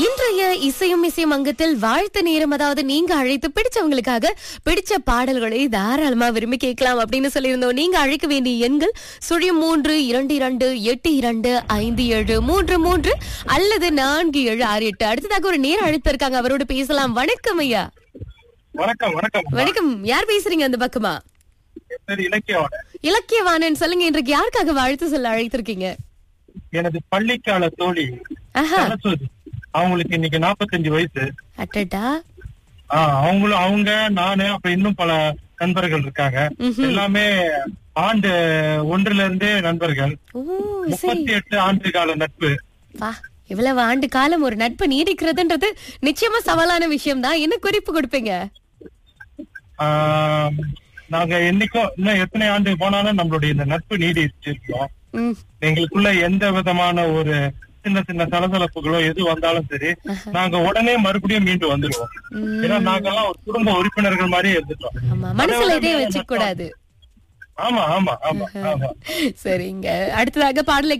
இன்றைய இசையும் இசையும் அங்கத்தில் வாழ்த்து நேரம் அதாவது நீங்க அழைத்து பிடிச்சவங்களுக்காக பிடிச்ச பாடல்களை தாராளமா விரும்பி கேட்கலாம் அப்படின்னு சொல்லியிருந்தோம் நீங்க அழைக்க வேண்டிய எண்கள் சுழியம் மூன்று இரண்டு இரண்டு எட்டு இரண்டு ஐந்து ஏழு மூன்று மூன்று அல்லது நான்கு ஏழு ஆறு எட்டு அடுத்ததாக ஒரு நேரம் அழைத்து இருக்காங்க அவரோட பேசலாம் வணக்கம் ஐயா வணக்கம் வணக்கம் வணக்கம் யார் பேசுறீங்க அந்த பக்கமா என் பேர் இலக்கியோட இலக்கியவாணன் சொல்லுங்க இன்றைக்கு யாருக்காக வாழ்த்து சொல்ல அழைத்திருக்கீங்க எனது பள்ளிக்கால தோழி ஆஹா சரஸ்வதி அவங்களுக்கு இன்னைக்கு 45 வயசு அட்டடா ஆஹ் அவங்களும் அவங்க நானு அப்புறம் இன்னும் பல நண்பர்கள் இருக்காங்க ம்ஹும். எல்லாமே ஆண்டு ஒன்றுல இருந்தே நண்பர்கள் ஓ சரி முப்பத்தி எட்டு ஆண்டு கால நட்பு வா இவ்வளவு ஆண்டு காலம் ஒரு நட்பு நீடிக்கிறதுன்றது நிச்சயமா சவாலான விஷயம் தான் என்ன குறிப்பு கொடுப்பீங்க ஆஹ் நாங்க என்னைக்கும் இன்னும் எத்தனை ஆண்டு போனாலும் நம்மளுடைய இந்த நட்பு நீடிச்சிருக்கோம் ம், எங்களுக்குள்ள எந்த விதமான ஒரு சின்ன சின்ன சலசலப்புகளோ எது வந்தாலும் சரி நாங்க உடனே மறுபடியும் மீண்டு வந்துருவோம் ம். ஏன்னா நாங்கெல்லாம் ஒரு குடும்ப உறுப்பினர்கள் மாதிரியே இருந்துட்டோம் ஆமா மனசுல இதே வச்சுக்க கூடாது ஆமா ஆமா ஆமா ஆமா சரிங்க அடுத்ததாக பாடலை